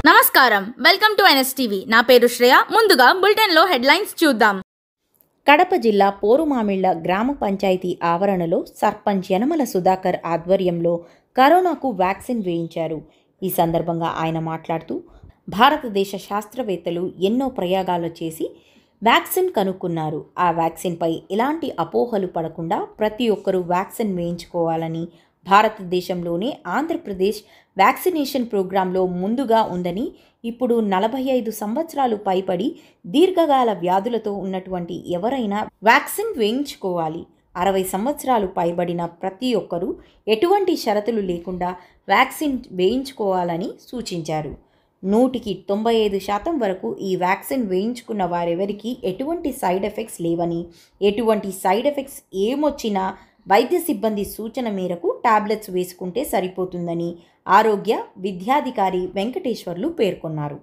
నమస్కారం welcome to NSTV నా పేరు శ్రేయ ముందుగా బులెటిన్లో హెడ్లైన్స్ చూద్దాం కడప జిల్లా పోరుమామిళ్ల గ్రామ పంచాయతీ ఆవరణలో సర్పంచ్ యనమల సుధాకర్ ఆధ్వర్యంలో కరోనాకు వ్యాక్సిన్ వేయించారు ఈ సందర్భంగా ఆయన మాట్లాడుతూ భారతదేశ శాస్త్రవేత్తలు ఎన్నో ప్రయోగాలు చేసి వ్యాక్సిన్ కనుక్కున్నారు ఆ వ్యాక్సిన్పై ఎలాంటి అపోహలు పడకుండా ప్రతి ఒక్కరూ వ్యాక్సిన్ వేయించుకోవాలని భారతదేశంలోనే ఆంధ్రప్రదేశ్ వ్యాక్సినేషన్ ప్రోగ్రాంలో ముందుగా ఉందని ఇప్పుడు నలభై ఐదు సంవత్సరాలు పైబడి దీర్ఘకాల వ్యాధులతో ఉన్నటువంటి ఎవరైనా వ్యాక్సిన్ వేయించుకోవాలి అరవై సంవత్సరాలు పైబడిన ప్రతి ఒక్కరూ ఎటువంటి షరతులు లేకుండా వ్యాక్సిన్ వేయించుకోవాలని సూచించారు నూటికి తొంభై ఐదు శాతం వరకు ఈ వ్యాక్సిన్ వేయించుకున్న వారెవరికి ఎటువంటి సైడ్ ఎఫెక్ట్స్ లేవని ఎటువంటి సైడ్ ఎఫెక్ట్స్ ఏమొచ్చినా వైద్య సిబ్బంది సూచన మేరకు టాబ్లెట్స్ వేసుకుంటే సరిపోతుందని ఆరోగ్య విద్యాధికారి వెంకటేశ్వర్లు పేర్కొన్నారు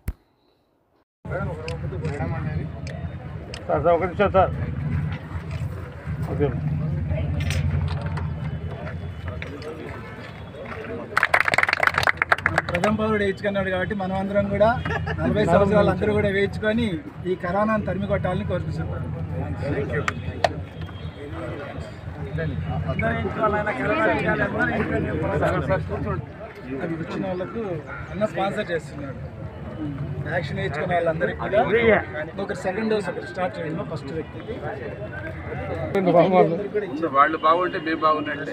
సార్ సార్ ఒక నిమిషం సార్ ఓకే ప్రథమ పౌరుడు వేయించుకున్నాడు కాబట్టి మనం అందరం కూడా నలభై సంవత్సరాలు అందరూ కూడా వేయించుకొని ఈ కరోనాను తరిమి కొట్టాలని కోరుకుంటున్నాం అవి వచ్చిన వాళ్ళకు అన్న స్పాన్సర్ చేస్తున్నాడు వ్యాక్సిన్ వేయించుకున్న వాళ్ళందరికీ కూడా ఒకరు సెకండ్ డోస్ ఒకరు స్టార్ట్ చేయండి ఫస్ట్ వ్యక్తికి అందరికీ కూడా ఇచ్చారు. వాళ్ళు బాగుంటే మేము బాగున్నట్లే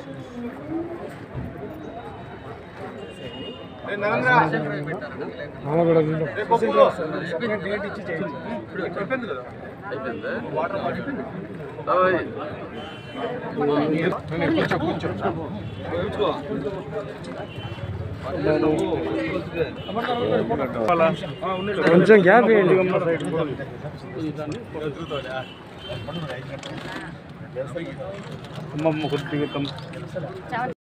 సెపరేట్ డేట్ ఇచ్చి చేయించారు అయిపోయిందా ఓయ్. కొంచెం గ్యాప్ ఇవ్వండి అమ్మమ్మ కొద్దిగా